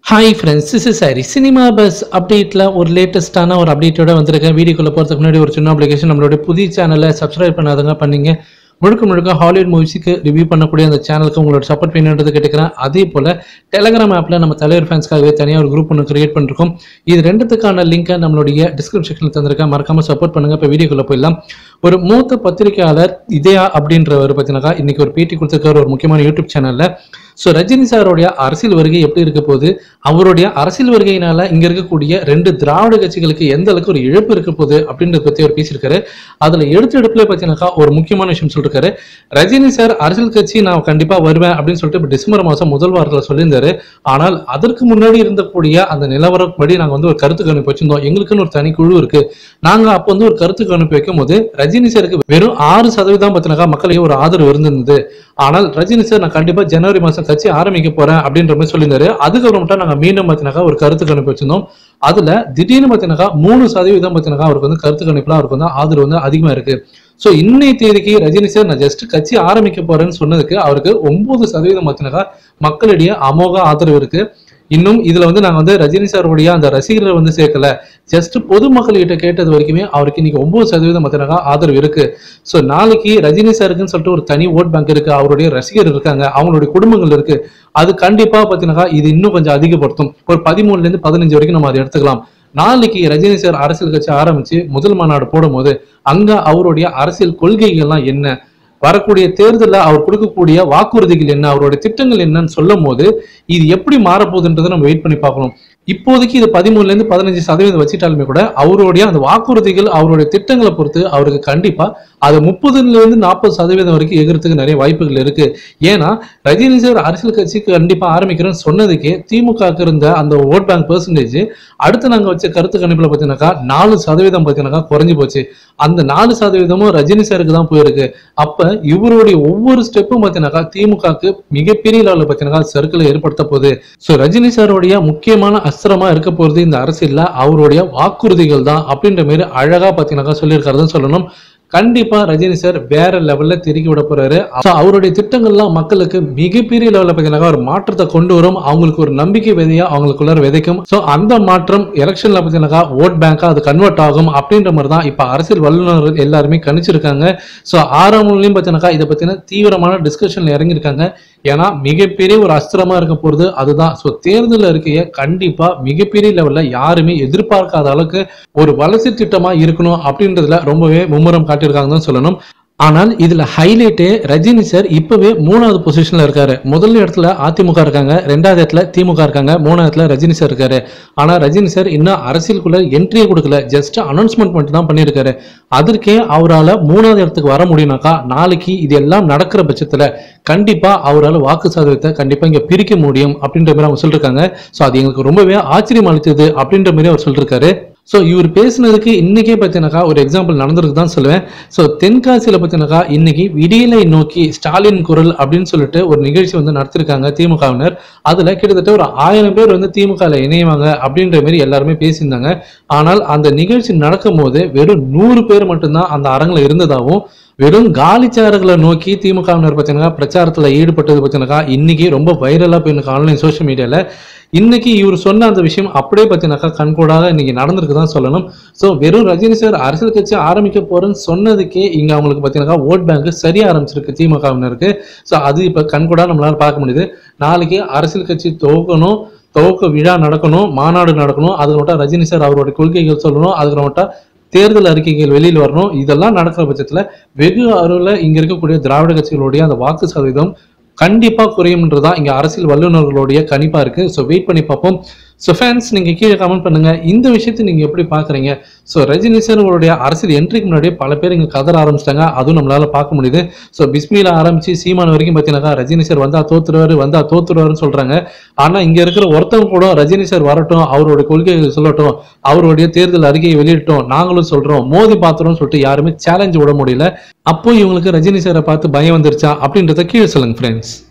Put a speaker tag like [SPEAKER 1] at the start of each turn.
[SPEAKER 1] hi friends this is சாரி cinema buzz அப்டேட்டில் ஒரு லேட்டஸ்ட்டான ஒரு அப்டேட்டோட வந்திருக்கேன் வீடியோக்குள்ளே போகிறதுக்கு முன்னாடி ஒரு சின்ன அப்ளிகேஷன் நம்மளுடைய புதிய சேனலை சப்ஸ்கிரைப் பண்ணாதவங்க பண்ணீங்க முழுக்க முழுக்க ஹாலிவுட் மூவிஸுக்கு ரிவ்யூ பண்ணக்கூடிய அந்த சேனலுக்கு உங்களோட சப்போர்ட் வேணுன்றது கேட்டுக்கிறேன் அதே போல் டெலகிராம் ஆப்பில் நம்ம தலைவர் ஃபேன்ஸ்க்காகவே தனியாக ஒரு குரூப் ஒன்று கிரியேட் பண்ணிருக்கோம் இது ரெண்டுத்துக்கான லிங்கை நம்மளுடைய டிஸ்கிரிப்ஷன் செக்ஷனில் தந்திருக்கேன் மறக்காம சப்போர்ட் பண்ணுங்க இப்போ வீடியோக்குள்ளே போயிடலாம் ஒரு மூத்த பத்திரிகையாளர் இதயா அப்படின்றவர் பார்த்தீங்கன்னா இன்னைக்கு ஒரு பேட்டி கொடுத்துருக்காரு ஒரு முக்கியமான யூடியூப் சேனலில் ஸோ ரஜினி சாருடைய அரசியல் வருகை எப்படி இருக்க போகுது அவருடைய அரசியல் வருகையினால இங்க இருக்கக்கூடிய ரெண்டு திராவிட கட்சிகளுக்கு எந்த அளவுக்கு ஒரு இழப்பு இருக்க போகுது அப்படின்றத பத்தி அவர் பேசியிருக்காரு அதுல எடுத்த எடுப்புல பார்த்தீங்கன்னாக்கா ஒரு முக்கியமான விஷயம் சொல்லிருக்காரு ரஜினி சார் அரசியல் கட்சி நான் கண்டிப்பா வருவேன் அப்படின்னு சொல்லிட்டு இப்ப டிசம்பர் மாசம் முதல் வாரத்தில் சொல்லியிருந்தாரு ஆனால் அதற்கு முன்னாடி இருந்தக்கூடிய அந்த நிலவரப்படி நாங்க வந்து ஒரு கருத்து கணிப்பு வச்சிருந்தோம் எங்களுக்குன்னு ஒரு தனி குழு இருக்கு நாங்க அப்போ வந்து ஒரு கருத்து கணிப்பு வைக்கும் போது ரஜினி சாருக்கு வெறும் ஆறு சதவீதம் பார்த்தீங்கன்னா மக்களுக்கு ஒரு ஆதரவு இருந்திருந்தது ஆனால் ரஜினி சார் நான் கண்டிப்பா ஜனவரி மாசம் கட்சி ஆரம்பிக்க போறேன் அப்படின்ற மாதிரி சொல்லியிருந்தாரு அதுக்கப்புறமேட்டா நாங்க மீண்டும் பார்த்தீங்கன்னா ஒரு கருத்து கணிப்பு வச்சிருந்தோம் அதுல திடீர்னு பார்த்தீங்கன்னா மூணு சதவீதம் பார்த்தீங்கன்னா அவருக்கு வந்து கருத்து கணிப்புல அவருக்கு வந்து ஆதரவு வந்து அதிகமா இருக்கு ஸோ இன்னை தேதிக்கு ரஜினி சார் நான் ஜஸ்ட் கட்சி ஆரம்பிக்க போறேன்னு சொன்னதுக்கு அவருக்கு ஒன்பது சதவீதம் பார்த்தீங்கன்னா மக்களிடையே அமோக ஆதரவு இருக்கு இன்னும் இதுல வந்து நாங்க வந்து ரஜினி சாருடைய அந்த ரசிகர்களை வந்து சேர்க்கல ஜஸ்ட் பொதுமக்கள்கிட்ட கேட்டது வரைக்குமே அவருக்கு இன்னைக்கு ஒன்பது சதவீதம் பார்த்தீங்கன்னா ஆதரவு இருக்கு ஸோ நாளைக்கு ரஜினி சாருக்குன்னு சொல்லிட்டு ஒரு தனி ஓட் பேங்க் இருக்கு அவருடைய ரசிகர் இருக்காங்க அவங்களுடைய குடும்பங்கள் இருக்கு அது கண்டிப்பா பார்த்தீங்கன்னா இது இன்னும் கொஞ்சம் அதிகப்படுத்தும் ஒரு பதிமூணுல இருந்து பதினஞ்சு வரைக்கும் நம்ம அதை எடுத்துக்கலாம் நாளைக்கு ரஜினி சார் அரசியல் கட்சி ஆரம்பிச்சு முதல் மாநாடு போடும்போது அங்க அவருடைய அரசியல் கொள்கைகள்லாம் என்ன வரக்கூடிய தேர்தலில் அவர் கொடுக்கக்கூடிய வாக்குறுதிகள் என்ன அவருடைய திட்டங்கள் என்னன்னு சொல்லும் போது இது எப்படி மாறப்போகுதுன்றதை நம்ம வெயிட் பண்ணி பார்க்கணும் இப்போதைக்கு இது பதிமூணுல இருந்து பதினஞ்சு சதவீதம் வச்சுட்டாலுமே கூட அவருடைய அந்த வாக்குறுதிகள் அவருடைய திட்டங்களை பொறுத்து அவருக்கு கண்டிப்பா அது முப்பதுல இருந்து நாற்பது சதவீதம் வரைக்கும் எகிறதுக்கு நிறைய வாய்ப்புகள் இருக்கு ஏன்னா ரஜினி சார் அரசியல் கட்சிக்கு கண்டிப்பா ஆரம்பிக்கிறேன்னு சொன்னதுக்கே திமுக இருந்த அந்த ஓட் பேங்க் பெர்சன்டேஜ் அடுத்து நாங்க வச்ச கருத்து கணிப்புல பார்த்தீங்கன்னாக்கா நாலு சதவீதம் பார்த்தீங்கன்னாக்கா குறைஞ்சு போச்சு அந்த நாலு சதவீதமும் ரஜினி சாருக்கு தான் போயிருக்கு அப்ப இவருடைய ஒவ்வொரு ஸ்டெப்பும் பார்த்தீங்கன்னாக்கா திமுகக்கு மிகப்பெரிய லெவலில் பார்த்தீங்கன்னா சர்க்கிளை ஏற்படுத்த போகுது ஸோ ரஜினி சாருடைய முக்கியமான அஸ்திரமா இருக்க போறது இந்த அரசியல்ல அவருடைய வாக்குறுதிகள் தான் அப்படின்ற மாதிரி அழகா பார்த்தீங்கன்னாக்கா சொல்லியிருக்காருன்னு சொல்லணும் கண்டிப்பா ரஜினி சார் வேற லெவல்ல திருக்கி விட போறாரு So, அவருடைய திட்டங்கள்லாம் மக்களுக்கு மிகப்பெரிய லெவல்ல பார்த்தீங்கன்னா ஒரு மாற்றத்தை கொண்டு வரும் அவங்களுக்கு ஒரு நம்பிக்கை விதையா அவங்களுக்குள்ளார விதைக்கும் ஸோ அந்த மாற்றம் எலெக்ஷன்ல பார்த்தீங்கன்னா ஓட் பேங்கா அது கன்வெர்ட் ஆகும் அப்படின்ற மாதிரி தான் இப்போ அரசியல் வல்லுநர்கள் எல்லாருமே கணிச்சிருக்காங்க ஸோ ஆறாம் மூலையும் பார்த்தீங்கன்னா இதை பத்தின தீவிரமான டிஸ்கஷன்ல இறங்கியிருக்காங்க ஏன்னா மிகப்பெரிய ஒரு அஸ்திரமா இருக்க போறது அதுதான் ஸோ தேர்தலில் இருக்கைய கண்டிப்பா மிகப்பெரிய லெவல்ல யாருமே எதிர்பார்க்காத அளவுக்கு ஒரு வளர்ச்சி திட்டமா இருக்கணும் அப்படின்றதுல ரொம்பவே மும்முரம் காட்டியிருக்காங்கன்னு தான் சொல்லணும் ஆனால் இதுல ஹைலைட்டே ரஜினி சார் இப்பவே மூணாவது பொசிஷன்ல இருக்காரு முதல் இடத்துல அதிமுக இருக்காங்க ரெண்டாவது இடத்துல திமுக இருக்காங்க மூணாவது இடத்துல ரஜினி சார் இருக்காரு ஆனா ரஜினி சார் இன்னும் அரசியலுக்குள்ள என்ட்ரியே கொடுக்கல ஜஸ்ட் அனௌன்ஸ்மெண்ட் மட்டும் தான் பண்ணியிருக்காரு அதற்கே அவரால் மூணாவது இடத்துக்கு வர முடியும்னாக்கா நாளைக்கு இது எல்லாம் நடக்கிற பட்சத்துல கண்டிப்பா அவரால் வாக்கு சதவீதத்தை கண்டிப்பா இங்க பிரிக்க முடியும் அப்படின்ற மாதிரி அவங்க சொல்லிருக்காங்க ஸோ அது எங்களுக்கு ரொம்பவே ஆச்சரியம் அளித்தது அப்படின்ற மாதிரி அவர் சொல்லிருக்காரு ஸோ இவர் பேசுனதுக்கு இன்னைக்கே பார்த்தீங்கன்னாக்கா ஒரு எக்ஸாம்பிள் நடந்திருக்கு தான் சொல்லுவேன் ஸோ தென்காசியில் பார்த்தீங்கன்னாக்கா இன்னைக்கு விடியலை நோக்கி ஸ்டாலின் குரல் அப்படின்னு சொல்லிட்டு ஒரு நிகழ்ச்சி வந்து நடத்திருக்காங்க திமுகவினர் அதில் கிட்டத்தட்ட ஒரு ஆயிரம் பேர் வந்து திமுகவில் இணைவாங்க அப்படின்ற மாதிரி எல்லாருமே பேசியிருந்தாங்க ஆனால் அந்த நிகழ்ச்சி நடக்கும் போது வெறும் நூறு பேர் மட்டும்தான் அந்த அரங்கில் இருந்ததாகவும் வெறும் காலிச்சாறுகளை நோக்கி திமுகவினர் பார்த்தீங்கன்னா பிரச்சாரத்தில் ஈடுபட்டது பார்த்தீங்கன்னாக்கா இன்னைக்கு ரொம்ப வைரலாக போயிருக்கு ஆன்லைன் சோஷியல் மீடியாவில் இன்னைக்கு இவர் சொன்ன அந்த விஷயம் அப்படியே பார்த்தீங்கன்னாக்கா கண்கூடாக இன்னைக்கு நடந்திருக்கு தான் சொல்லணும் ஸோ வெறும் ரஜினி சார் அரசியல் கட்சி ஆரம்பிக்க போறேன்னு சொன்னதுக்கே இங்க அவங்களுக்கு பார்த்தீங்கன்னாக்கா ஓட் பேங்க் சரியா ஆரம்பிச்சிருக்கு திமுகவினருக்கு ஸோ அது இப்போ கண்கூடா நம்மளால பார்க்க முடியுது நாளைக்கு அரசியல் கட்சி துவக்கணும் துவக்க விழா நடக்கணும் மாநாடு நடக்கணும் அதுக்கு மட்டும் ரஜினி சார் அவருடைய கொள்கைகள் சொல்லணும் அதுக்கு மட்டும் தேர்தல் அறிக்கைகள் வெளியில் வரணும் இதெல்லாம் நடக்கிற பட்சத்தில் வெகு அருவில் இங்க இருக்கக்கூடிய திராவிட கட்சிகளுடைய அந்த வாக்கு சதவீதம் கண்டிப்பா குறையும்ன்றதான் இங்க அரசியல் வல்லுநர்களுடைய கணிப்பா இருக்கு ஸோ வெயிட் பண்ணி பார்ப்போம் ஸோ ஃபேன்ஸ் நீங்க கீழே கமெண்ட் பண்ணுங்க இந்த விஷயத்தை நீங்க எப்படி பாக்குறீங்க ஸோ ரஜினி சார் உங்களுடைய அரசியல் என்ட்ரிக்கு முன்னாடியே பல பேர் இங்க கதற ஆரம்பிச்சிட்டாங்க அதுவும் நம்மளால பார்க்க முடியுது ஸோ பிஸ்மியில ஆரம்பிச்சு சீமான் வரைக்கும் பார்த்தீங்கன்னா ரஜினி சார் வந்தா தோத்துருவாரு வந்தா தோத்துருவாருன்னு சொல்றாங்க ஆனா இங்க இருக்கிற ஒருத்தவங்க கூட ரஜினி சார் வரட்டும் அவருடைய கொள்கைகள் சொல்லட்டும் அவருடைய தேர்தல் அறிக்கையை வெளியிட்டோம் நாங்களும் சொல்றோம் மோதி பாத்திரம் சொல்லிட்டு யாருமே சேலஞ்ச் விட முடியல அப்போ இவங்களுக்கு ரஜினி சாரை பார்த்து பயம் வந்துருச்சா அப்படின்றத கீழே சொல்லுங்க ஃப்ரெண்ட்ஸ்